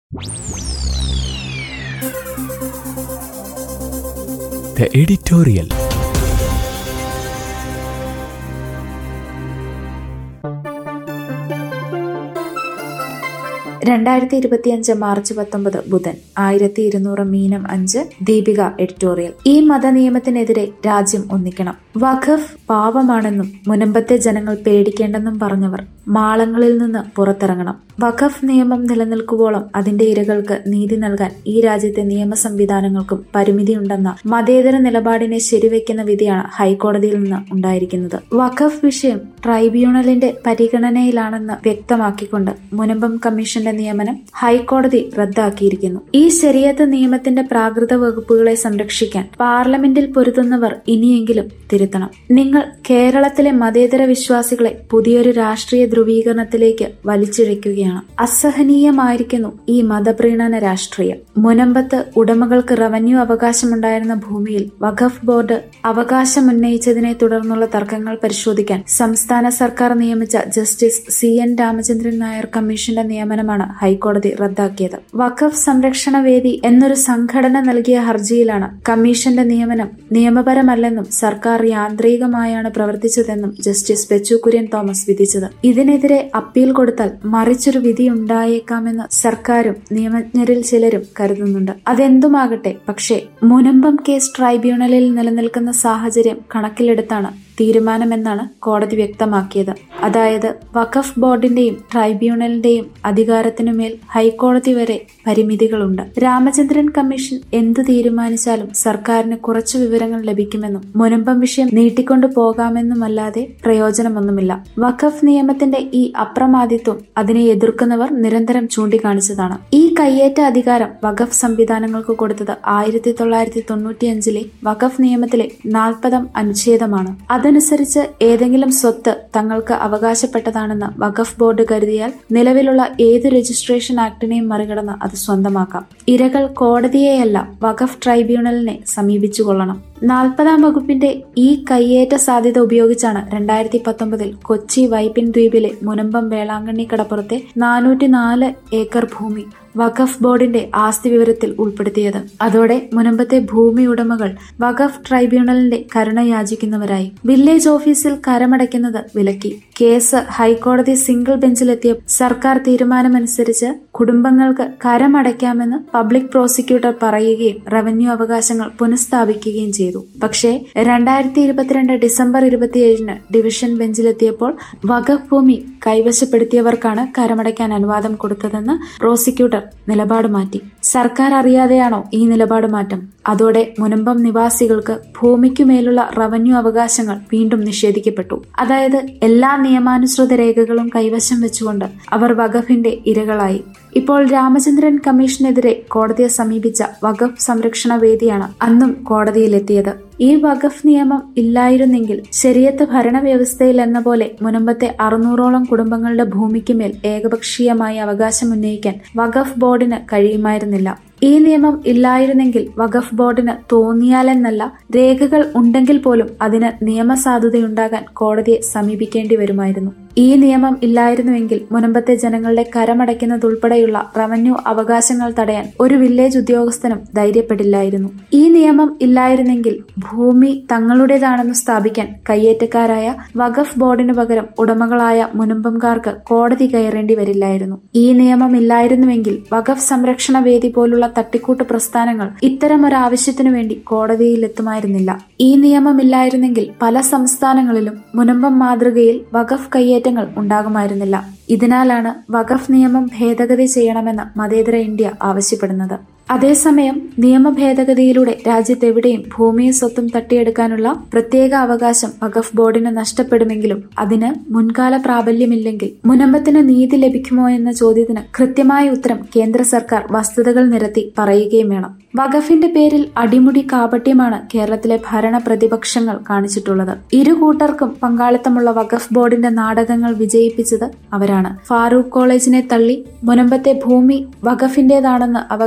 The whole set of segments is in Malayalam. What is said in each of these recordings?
The editorial. രണ്ടായിരത്തി ഇരുപത്തിയഞ്ച് മാർച്ച് പത്തൊമ്പത് ബുധൻ ആയിരത്തി ഇരുന്നൂറ് മീനം അഞ്ച് ദീപിക എഡിറ്റോറിയൽ ഈ മതനിയമത്തിനെതിരെ രാജ്യം ഒന്നിക്കണം വഖഫ് പാവമാണെന്നും മുനമ്പത്തെ ജനങ്ങൾ പേടിക്കേണ്ടെന്നും പറഞ്ഞവർ മാളങ്ങളിൽ നിന്ന് പുറത്തിറങ്ങണം വഖഫ് നിയമം നിലനിൽക്കുവോളം അതിന്റെ ഇരകൾക്ക് നീതി നൽകാൻ ഈ രാജ്യത്തെ നിയമ സംവിധാനങ്ങൾക്കും പരിമിതിയുണ്ടെന്ന മതേതര നിലപാടിനെ ശരിവെക്കുന്ന വിധിയാണ് ഹൈക്കോടതിയിൽ നിന്ന് ഉണ്ടായിരിക്കുന്നത് വഖഫ് വിഷയം ട്രൈബ്യൂണലിന്റെ പരിഗണനയിലാണെന്ന് വ്യക്തമാക്കിക്കൊണ്ട് മുനമ്പം കമ്മീഷന്റെ നിയമനം ഹൈക്കോടതി റദ്ദാക്കിയിരിക്കുന്നു ഈ ശരിയത്ത് നിയമത്തിന്റെ പ്രാകൃത വകുപ്പുകളെ സംരക്ഷിക്കാൻ പാർലമെന്റിൽ പൊരുതുന്നവർ ഇനിയെങ്കിലും തിരുത്തണം നിങ്ങൾ കേരളത്തിലെ മതേതര വിശ്വാസികളെ പുതിയൊരു രാഷ്ട്രീയ ധ്രുവീകരണത്തിലേക്ക് വലിച്ചിഴയ്ക്കുകയാണ് അസഹനീയമായിരിക്കുന്നു ഈ മതപ്രീണന രാഷ്ട്രീയം മുനമ്പത്ത് ഉടമകൾക്ക് റവന്യൂ അവകാശമുണ്ടായിരുന്ന ഭൂമിയിൽ വഖഫ് ബോർഡ് അവകാശമുന്നയിച്ചതിനെ തുടർന്നുള്ള തർക്കങ്ങൾ പരിശോധിക്കാൻ സംസ്ഥാന സർക്കാർ നിയമിച്ച justice C N Ramachandran Nair കമ്മീഷന്റെ നിയമനമാണ് ഹൈക്കോടതി റദ്ദാക്കിയത് വഖഫ് സംരക്ഷണ വേദി എന്നൊരു സംഘടന നൽകിയ ഹർജിയിലാണ് കമ്മീഷന്റെ നിയമനം നിയമപരമല്ലെന്നും സർക്കാർ യാന്ത്രികമായാണ് പ്രവർത്തിച്ചതെന്നും ജസ്റ്റിസ് ബെച്ചു കുര്യൻ തോമസ് വിധിച്ചത് ഇതിനെതിരെ അപ്പീൽ കൊടുത്താൽ മറിച്ചൊരു വിധി ഉണ്ടായേക്കാമെന്ന് സർക്കാരും നിയമജ്ഞരിൽ ചിലരും കരുതുന്നുണ്ട് അതെന്തുമാകട്ടെ പക്ഷേ മുനമ്പം കേസ് ട്രൈബ്യൂണലിൽ നിലനിൽക്കുന്ന സാഹചര്യം കണക്കിലെടുത്താണ് തീരുമാനമെന്നാണ് കോടതി വ്യക്തമാക്കിയത് അതായത് വഖഫ് ബോർഡിന്റെയും ട്രൈബ്യൂണലിന്റെയും അധികാരത്തിനുമേൽ ഹൈക്കോടതി വരെ പരിമിതികളുണ്ട് രാമചന്ദ്രൻ കമ്മീഷൻ എന്തു തീരുമാനിച്ചാലും സർക്കാരിന് കുറച്ചു വിവരങ്ങൾ ലഭിക്കുമെന്നും മുനമ്പം വിഷയം നീട്ടിക്കൊണ്ടു പോകാമെന്നുമല്ലാതെ പ്രയോജനമൊന്നുമില്ല വഖഫ് നിയമത്തിന്റെ ഈ അപ്രമാദിത്വം അതിനെ എതിർക്കുന്നവർ നിരന്തരം ചൂണ്ടിക്കാണിച്ചതാണ് ഈ കയ്യേറ്റ അധികാരം വഖഫ് സംവിധാനങ്ങൾക്ക് കൊടുത്തത് ആയിരത്തി തൊള്ളായിരത്തി തൊണ്ണൂറ്റിയഞ്ചിലെ വഖഫ് നിയമത്തിലെ നാൽപ്പതാം അനുച്ഛേദമാണ് അതനുസരിച്ച് ഏതെങ്കിലും സ്വത്ത് തങ്ങൾക്ക് അവകാശപ്പെട്ടതാണെന്ന് വഖഫ് ബോർഡ് കരുതിയാൽ നിലവിലുള്ള ഏത് രജിസ്ട്രേഷൻ ആക്ടിനെയും മറികടന്ന് അത് സ്വന്തമാക്കാം ഇരകൾ കോടതിയെയല്ല വഖഫ് ട്രൈബ്യൂണലിനെ സമീപിച്ചുകൊള്ളണം നാൽപ്പതാം വകുപ്പിന്റെ ഈ കയ്യേറ്റ സാധ്യത ഉപയോഗിച്ചാണ് രണ്ടായിരത്തി പത്തൊമ്പതിൽ കൊച്ചി വൈപ്പിൻ ദ്വീപിലെ മുനമ്പം വേളാങ്കണ്ണി കടപ്പുറത്തെ നാനൂറ്റി നാല് ഏക്കർ ഭൂമി വഖഫ് ബോർഡിന്റെ ആസ്തി വിവരത്തിൽ ഉൾപ്പെടുത്തിയത് അതോടെ മുനമ്പത്തെ ഭൂമി ഉടമകൾ വഖഫ് ട്രൈബ്യൂണലിന്റെ കരുണ യാചിക്കുന്നവരായി വില്ലേജ് ഓഫീസിൽ കരമടയ്ക്കുന്നത് വിലക്കി കേസ് ഹൈക്കോടതി സിംഗിൾ ബെഞ്ചിലെത്തിയ സർക്കാർ തീരുമാനമനുസരിച്ച് കുടുംബങ്ങൾക്ക് കരമടയ്ക്കാമെന്ന് പബ്ലിക് പ്രോസിക്യൂട്ടർ പറയുകയും റവന്യൂ അവകാശങ്ങൾ പുനഃസ്ഥാപിക്കുകയും ചെയ്തു പക്ഷേ രണ്ടായിരത്തി ഇരുപത്തിരണ്ട് ഡിസംബർ ഇരുപത്തിയേഴിന് ഡിവിഷൻ ബെഞ്ചിലെത്തിയപ്പോൾ വഖഫ് ഭൂമി കൈവശപ്പെടുത്തിയവർക്കാണ് കരമടയ്ക്കാൻ അനുവാദം കൊടുത്തതെന്ന് പ്രോസിക്യൂട്ടർ നിലപാട് മാറ്റി സർക്കാർ അറിയാതെയാണോ ഈ നിലപാട് മാറ്റം അതോടെ മുനമ്പം നിവാസികൾക്ക് ഭൂമിക്കുമേലുള്ള റവന്യൂ അവകാശങ്ങൾ വീണ്ടും നിഷേധിക്കപ്പെട്ടു അതായത് എല്ലാ നിയമാനുസൃത രേഖകളും കൈവശം വെച്ചുകൊണ്ട് അവർ വഖഫിന്റെ ഇരകളായി ഇപ്പോൾ രാമചന്ദ്രൻ കമ്മീഷനെതിരെ കോടതിയെ സമീപിച്ച വഖഫ് സംരക്ഷണ വേദിയാണ് അന്നും കോടതിയിലെത്തിയത് ഈ വഖഫ് നിയമം ഇല്ലായിരുന്നെങ്കിൽ ശരിയത്ത് ഭരണവ്യവസ്ഥയിൽ എന്ന പോലെ മുനമ്പത്തെ അറുന്നൂറോളം കുടുംബങ്ങളുടെ ഭൂമിക്ക് മേൽ ഏകപക്ഷീയമായി അവകാശം ഉന്നയിക്കാൻ വഖഫ് ബോർഡിന് കഴിയുമായിരുന്നില്ല ഈ നിയമം ഇല്ലായിരുന്നെങ്കിൽ വഖഫ് ബോർഡിന് തോന്നിയാലെന്നല്ല രേഖകൾ ഉണ്ടെങ്കിൽ പോലും അതിന് നിയമസാധുതയുണ്ടാകാൻ കോടതിയെ സമീപിക്കേണ്ടി വരുമായിരുന്നു ഈ നിയമം ഇല്ലായിരുന്നുവെങ്കിൽ മുനമ്പത്തെ ജനങ്ങളുടെ കരമടയ്ക്കുന്നതുൾപ്പെടെയുള്ള റവന്യൂ അവകാശങ്ങൾ തടയാൻ ഒരു വില്ലേജ് ഉദ്യോഗസ്ഥനും ധൈര്യപ്പെടില്ലായിരുന്നു ഈ നിയമം ഇല്ലായിരുന്നെങ്കിൽ ഭൂമി തങ്ങളുടേതാണെന്ന് സ്ഥാപിക്കാൻ കയ്യേറ്റക്കാരായ വഖഫ് ബോർഡിനു പകരം ഉടമകളായ മുനമ്പംകാർക്ക് കോടതി കയറേണ്ടി വരില്ലായിരുന്നു ഈ നിയമം ഇല്ലായിരുന്നുവെങ്കിൽ വഖഫ് സംരക്ഷണ വേദി പോലുള്ള തട്ടിക്കൂട്ട് പ്രസ്ഥാനങ്ങൾ ഇത്തരമൊരു ആവശ്യത്തിനു വേണ്ടി കോടതിയിലെത്തുമായിരുന്നില്ല ഈ നിയമമില്ലായിരുന്നെങ്കിൽ പല സംസ്ഥാനങ്ങളിലും മുനമ്പം മാതൃകയിൽ വഖഫ് കയ്യേറ്റങ്ങൾ ഉണ്ടാകുമായിരുന്നില്ല ഇതിനാലാണ് വഖഫ് നിയമം ഭേദഗതി ചെയ്യണമെന്ന് മതേതര ഇന്ത്യ ആവശ്യപ്പെടുന്നത് അതേസമയം നിയമ ഭേദഗതിയിലൂടെ രാജ്യത്തെവിടെയും ഭൂമിയും സ്വത്തും തട്ടിയെടുക്കാനുള്ള പ്രത്യേക അവകാശം വഖഫ് ബോർഡിന് നഷ്ടപ്പെടുമെങ്കിലും അതിന് മുൻകാല പ്രാബല്യമില്ലെങ്കിൽ മുനമ്പത്തിന് നീതി ലഭിക്കുമോ എന്ന ചോദ്യത്തിന് കൃത്യമായ ഉത്തരം കേന്ദ്ര സർക്കാർ വസ്തുതകൾ നിരത്തി പറയുകയും വേണം വഖഫിന്റെ പേരിൽ അടിമുടി കാപട്യമാണ് കേരളത്തിലെ ഭരണ പ്രതിപക്ഷങ്ങൾ കാണിച്ചിട്ടുള്ളത് ഇരു കൂട്ടർക്കും പങ്കാളിത്തമുള്ള വഖഫ് ബോർഡിന്റെ നാടകങ്ങൾ വിജയിപ്പിച്ചത് അവരാണ് ഫാറൂഖ് കോളേജിനെ തള്ളി മുനമ്പത്തെ ഭൂമി വഖഫിന്റേതാണെന്ന് അവകാശപ്പെട്ട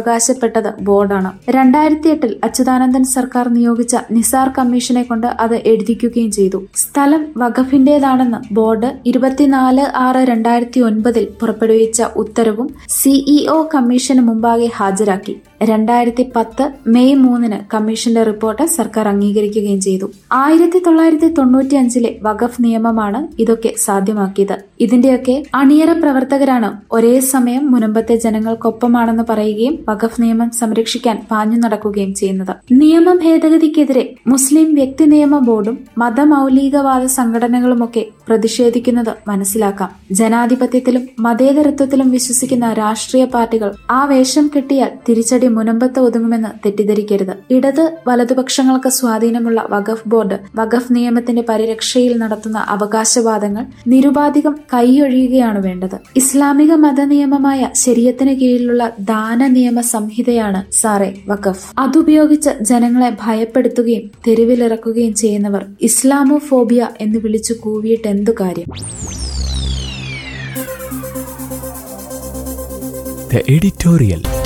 ആവശ്യപ്പെട്ടത് ബോർഡാണ് രണ്ടായിരത്തി എട്ടിൽ അച്യുതാനന്ദൻ സർക്കാർ നിയോഗിച്ച നിസാർ കമ്മീഷനെ കൊണ്ട് അത് എഴുതിക്കുകയും ചെയ്തു സ്ഥലം വഖഫിന്റേതാണെന്ന് ബോർഡ് ഇരുപത്തിനാല് ആറ് രണ്ടായിരത്തി ഒൻപതിൽ പുറപ്പെടുവിച്ച ഉത്തരവും സിഇഒ കമ്മീഷന് മുമ്പാകെ ഹാജരാക്കി രണ്ടായിരത്തി പത്ത് മെയ് മൂന്നിന് കമ്മീഷന്റെ റിപ്പോർട്ട് സർക്കാർ അംഗീകരിക്കുകയും ചെയ്തു ആയിരത്തി തൊള്ളായിരത്തി തൊണ്ണൂറ്റി അഞ്ചിലെ വഖഫ് നിയമമാണ് ഇതൊക്കെ സാധ്യമാക്കിയത് ഇതിന്റെയൊക്കെ അണിയറ പ്രവർത്തകരാണ് ഒരേ സമയം മുനമ്പത്തെ ജനങ്ങൾക്കൊപ്പമാണെന്ന് പറയുകയും വഖഫ് നിയമം സംരക്ഷിക്കാൻ പാഞ്ഞു നടക്കുകയും ചെയ്യുന്നത് നിയമ ഭേദഗതിക്കെതിരെ മുസ്ലിം വ്യക്തി നിയമ ബോർഡും മതമൗലികവാദ സംഘടനകളുമൊക്കെ പ്രതിഷേധിക്കുന്നത് മനസ്സിലാക്കാം ജനാധിപത്യത്തിലും മതേതരത്വത്തിലും വിശ്വസിക്കുന്ന രാഷ്ട്രീയ പാർട്ടികൾ ആ വേഷം കെട്ടിയാൽ തിരിച്ചടി മുനമ്പത്ത് ഒതുങ്ങുമെന്ന് തെറ്റിദ്ധരിക്കരുത് ഇടത് വലതുപക്ഷങ്ങൾക്ക് സ്വാധീനമുള്ള വഖഫ് ബോർഡ് വഖഫ് നിയമത്തിന്റെ പരിരക്ഷയിൽ നടത്തുന്ന അവകാശവാദങ്ങൾ നിരുപാധികം കൈയൊഴിയുകയാണ് വേണ്ടത് ഇസ്ലാമിക മതനിയമമായ ശരീരത്തിന് കീഴിലുള്ള ദാന നിയമ സംഹിതയാണ് സാറെ വഖഫ് അതുപയോഗിച്ച് ജനങ്ങളെ ഭയപ്പെടുത്തുകയും തെരുവിലിറക്കുകയും ചെയ്യുന്നവർ ഇസ്ലാമോഫോബിയ എന്ന് വിളിച്ചു കൂവിയിട്ട് എന്തു കാര്യം The editorial.